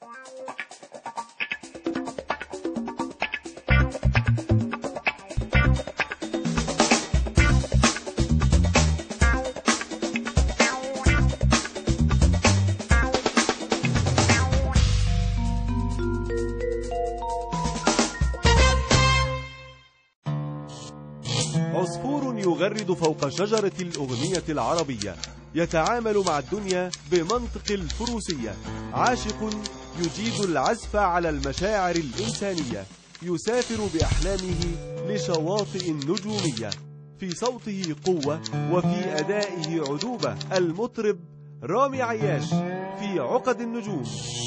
عصفور يغرد فوق شجرة الأغنية العربية يتعامل مع الدنيا بمنطق الفروسية عاشق يجيد العزف على المشاعر الإنسانية يسافر بأحلامه لشواطئ نجومية في صوته قوة وفي أدائه عذوبة المطرب رامي عياش في عقد النجوم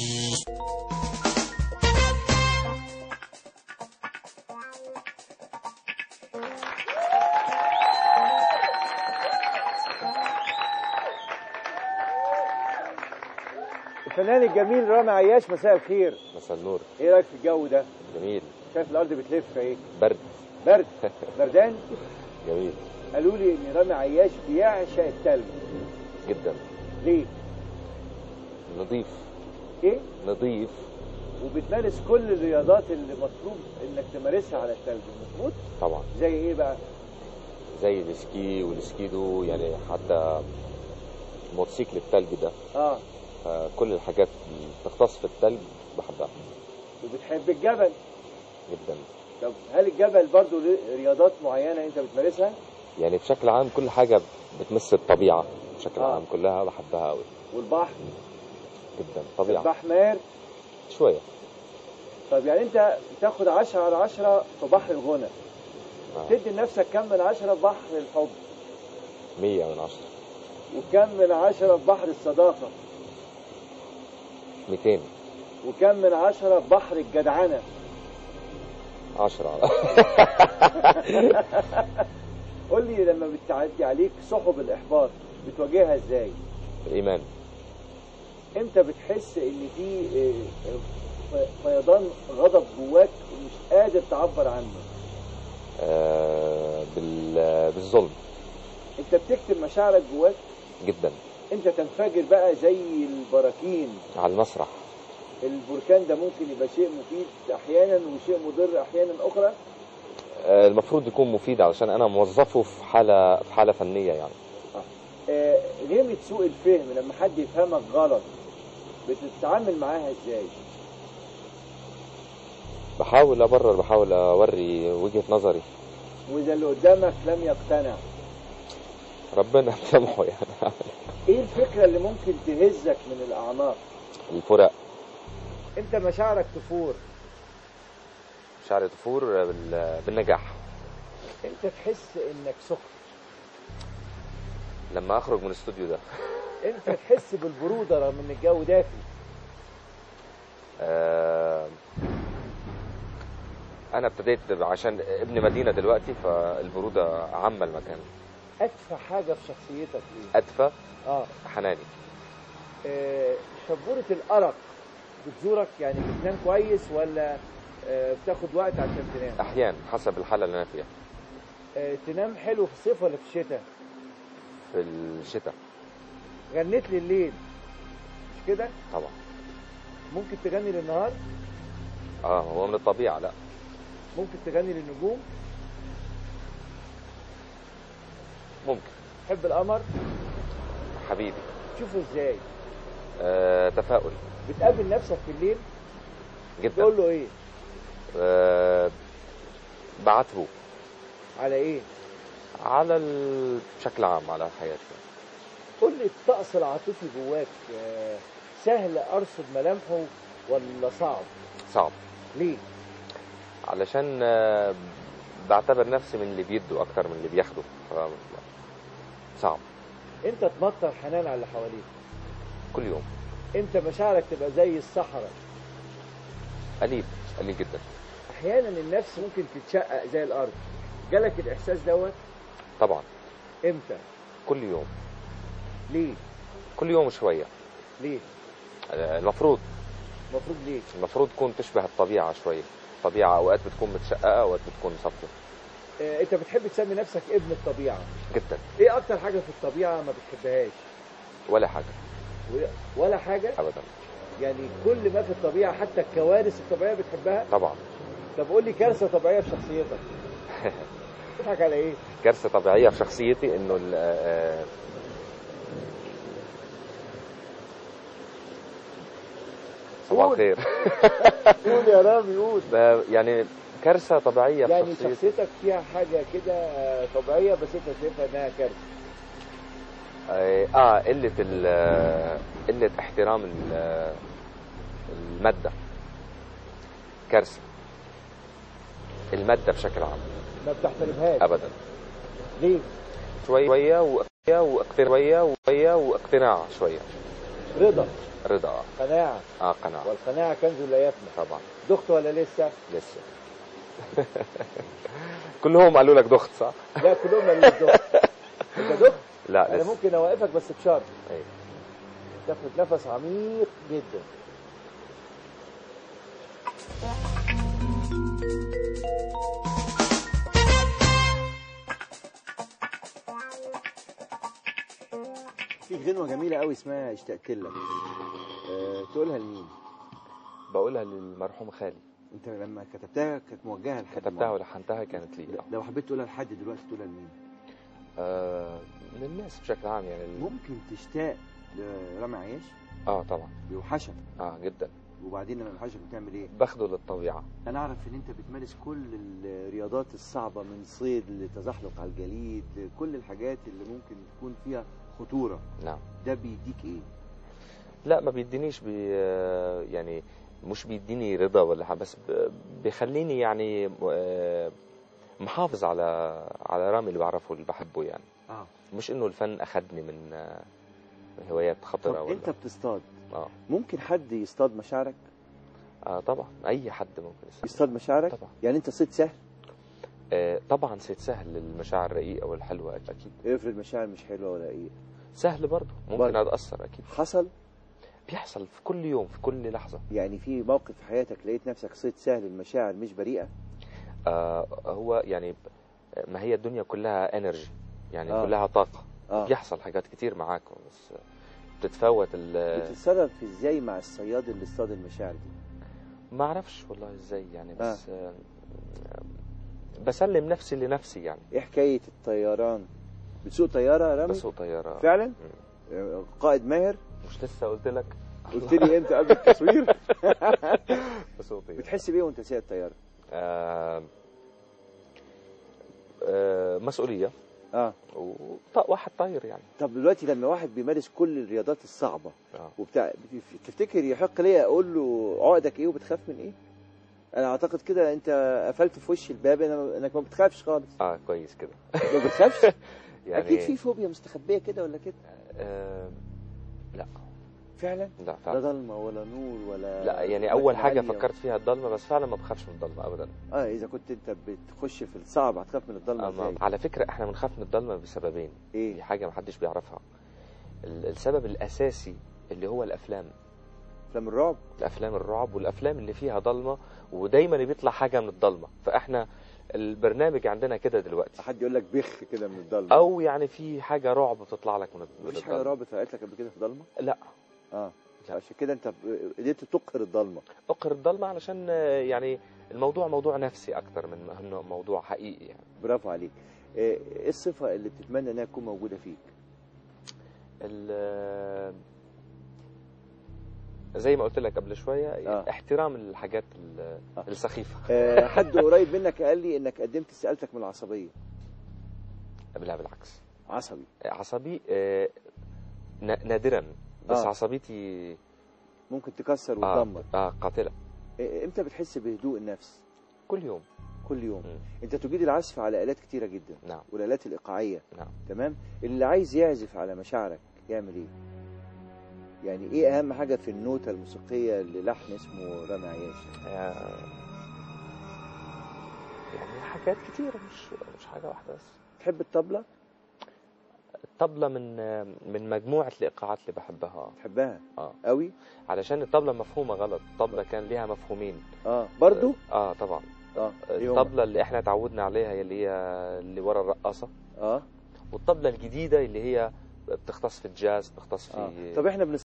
الفنان الجميل رامي عياش مساء الخير مساء النور ايه رايك في الجو ده جميل شايف الارض بتلف ايه برد برد بردان جميل قالوا لي ان رامي عياش بيعشق التلج جدا ليه نظيف ايه نظيف وبتمارس كل الرياضات اللي مطلوب انك تمارسها على التلج مظبوط طبعا زي ايه بقى زي السكي والسكيدو يعني حتى موتوسيكل التلج ده اه فكل الحاجات اللي تختص في التلج بحبها وبتحب الجبل جدا طب هل الجبل برضو له رياضات معينه انت بتمارسها يعني بشكل عام كل حاجة بتمس الطبيعة بشكل آه. عام كلها بحبها قوي والبحر جدا طبيعة البحمار شوية طب يعني انت بتاخد 10 على 10 في بحر الغنى آه. تدي لنفسك كم من 10 في بحر الحب مية من عشرة وكم من 10 في بحر الصداقه ميتين وكم من 10 في بحر الجدعنه عشرة قول لي لما بتعدي عليك سحب الاحباط بتواجهها ازاي الإيمان امتى بتحس ان في اه، اه، فيضان غضب جواك ومش قادر تعبر عنه آه بال- بالظلم انت بتكتب مشاعرك جواك جدا انت تنفجر بقى زي البراكين على المسرح البركان ده ممكن يبقى شيء مفيد احيانا وشيء مضر احيانا اخرى آه، المفروض يكون مفيد علشان انا موظفه في حاله في حاله فنيه يعني آه، غيمة سوء الفهم لما حد يفهمك غلط بتتعامل معاها ازاي بحاول ابرر بحاول اوري وجهه نظري واذا اللي قدامك لم يقتنع ربنا يسامحه يعني ايه الفكرة اللي ممكن تهزك من الاعناق الفراق انت مشاعرك تفور شعر تفور بال- بالنجاح انت تحس انك سخن لما اخرج من الاستوديو ده انت تحس بالبرودة رغم ان الجو دافي آه، انا ابتديت عشان ابن مدينه دلوقتي فالبروده عامه المكان ادفى حاجة في شخصيتك ايه ادفى اه, حناني آه شبورة الارق بتزورك يعني بتنام كويس ولا آه بتاخد وقت عشان تنام احيانا حسب الحاله اللي انا فيها آه تنام حلو في الصيف ولا في الشتاء في الشتاء غنيت لي الليل مش كده طبعا ممكن تغني للنهار اه هو من الطبيعه لا ممكن تغني للنجوم ممكن تحب القمر حبيبي تشوفه ازاي آه تفاؤل بتقابل نفسك في الليل جدا تقول له ايه آه بعاتبه على ايه على ال... بشكل عام على حياتي قول لي الطقس العاطفي جواك آه، سهل ارصد ملامحه ولا صعب صعب ليه علشان آه، بعتبر نفسي من اللي بيدوا اكتر من اللي بياخدوا ف... صعب انت تمطر حنان على اللي حواليك كل يوم انت مشاعرك تبقى زي الصحراء قليل قليل جدا احيانا النفس ممكن تتشقق زي الارض جالك الاحساس دوت طبعا امتى كل يوم ليه كل يوم شويه ليه آه، المفروض المفروض ليه المفروض تكون تشبه الطبيعه شويه الطبيعه اوقات بتكون متشققه اوقات بتكون صافيه آه، انت بتحب تسمي نفسك ابن الطبيعه جدا ايه اكتر حاجه في الطبيعه ما بتحبهاش ولا حاجه و- ولا حاجه ابدا يعني كل ما في الطبيعه حتى الكوارث الطبيعيه بتحبها طبعا طب قول لي كارثه طبيعيه في شخصيتك تضحك على ايه كارثه طبيعيه في شخصيتي انه ال- آه، صباح قول. الخير قول يا رامي قول ب- يعني كارثه طبيعيه في يعني شخصيتي شخصيتك فيها حاجه كده آه، طبيعيه بس انت شايفها انها كارثه اه آه، قله ال- آه، قله احترام ال- آه، الماده كارثه الماده بشكل عام ما بتحترمهاش ابدا ليه؟ شويه وشويه واقتناع شويه وشويه واقتناع شويه رضا رضا آه. قناعه اه قناعه والقناعه كنز لا يفنى طبعا دخت ولا لسه؟ لسه كلهم قالوا لك دخت صح؟ لا كلهم مالوش دخت انت دخت؟ لا انا لسه ممكن اوقفك بس بشرط أيوة. تاخد نفس عميق جدا في غنوة جميلة قوي اسمها اشتقت لك أه تقولها لمين؟ بقولها للمرحوم خالي انت لما كتبتها كانت موجهة لحد كتبتها معين. ولحنتها كانت لي لو حبيت تقولها لحد دلوقتي تقولها لمين؟ آه للناس بشكل عام يعني ال- ممكن تشتاق لرامي عياش اه طبعا بيوحشك اه جدا وبعدين لما يوحشك بتعمل ايه؟ باخده للطبيعه انا اعرف ان انت بتمارس كل الرياضات الصعبه من صيد لتزحلق على الجليد لكل الحاجات اللي ممكن تكون فيها خطوره نعم ده بيديك ايه لا ما بيدينيش بي آه، يعني مش بيديني رضا ولا حاجة، بس ب- بيخليني يعني آه، محافظ على على رامي اللي بعرفه اللي بحبه يعني اه مش انه الفن اخذني من آه، من هوايات خطره طب ولا انت بتصطاد اه ممكن حد يصطاد مشاعرك اه طبعا اي حد ممكن يصير يصطاد مشاعرك طبعا يعني انت صيد سهل آه طبعا سيد سهل المشاعر الرقيقه والحلوه اكيد افرض مشاعر مش حلوه ولا ايه سهل برضه ممكن برضه. اتاثر اكيد حصل بيحصل في كل يوم في كل لحظه يعني في موقف في حياتك لقيت نفسك صيد سهل المشاعر مش بريئه آه هو يعني ب- ما هي الدنيا كلها انرجي يعني آه. آه. كلها طاقه اه بيحصل حاجات كتير معاك بس بتتفاوت ال بتتصرف ازاي مع الصياد اللي اصطاد المشاعر دي ما اعرفش والله ازاي يعني بس آه. بسلم نفسي لنفسي يعني ايه حكايه الطيران بتسوق طياره يا رامي بسوق طياره فعلا مم. آه، قائد ماهر مش لسه قلت لك قلت لي امتى قبل التصوير بسوق طياره بتحس بيه وانت سايق الطياره آه آه مسؤوليه اه وواحد طاير يعني طب دلوقتي لما واحد بيمارس كل الرياضات الصعبه آه. وبتاع بت- تفتكر يحق ليا اقول له عقدك ايه وبتخاف من ايه انا اعتقد كده انت قفلت في وش الباب أنا- انك ما بتخافش خالص اه كويس كده ما بتخافش يعني اكيد في فوبيا مستخبيه كده ولا كده آه لا فعلا لا لا فعلا ضلمه ولا نور ولا لا يعني أماكن اول حاجه عالية. فكرت فيها الضلمه بس فعلا ما بخافش من الضلمه ابدا اه اذا كنت انت بتخش في الصعب هتخاف من الضلمه أما ازاي على فكره احنا بنخاف من الضلمه بسببين دي ايه حاجه ما حدش بيعرفها ال- السبب الاساسي اللي هو الافلام افلام الرعب الافلام الرعب والافلام اللي فيها ضلمه ودايما بيطلع حاجه من الضلمه فاحنا البرنامج عندنا كده دلوقتي حد يقول لك بخ كده من الضلمه او يعني في حاجه رعب بتطلع لك من من مفيش حاجه الضلمه رعب طلعت لك قبل كده في ضلمه لا اه عشان كده انت ب- قدرت تقهر الضلمه اقهر الضلمه علشان آه، يعني الموضوع موضوع نفسي اكتر من انه موضوع حقيقي يعني برافو عليك ايه إيه الصفه اللي بتتمنى انها تكون موجوده فيك ال- زي ما قلت لك قبل شويه آه. احترام الحاجات ال- آه. السخيفه آه، حد قريب منك قال لي انك قدمت استقالتك من العصبيه لا بالعكس عصبي عصبي آه، نا- نادرا بس آه. عصبيتي ممكن تكسر آه, وتدمر اه قاتله إيه، امتى بتحس بهدوء النفس كل يوم كل يوم مم. انت تجيد العزف على الات كتيره جدا نعم والالات الايقاعيه نعم تمام اللي عايز يعزف على مشاعرك يعمل ايه يعني ايه اهم حاجه في النوتة الموسيقيه للحن اسمه رامي عياش آه، يعني حاجات كتيرة مش مش حاجة واحدة بس تحب الطبلة الطبلة من من مجموعة الإيقاعات اللي بحبها تحبها اه قوي علشان الطبلة مفهومة غلط الطبلة كان ليها مفهومين اه برضو اه طبعا اه إيه هما؟ الطبلة اللي احنا تعودنا عليها هي اللي هي اللي ورا الرقاصة اه والطبلة الجديدة اللي هي بتختص في الجاز بتختص في اه طب احنا بنس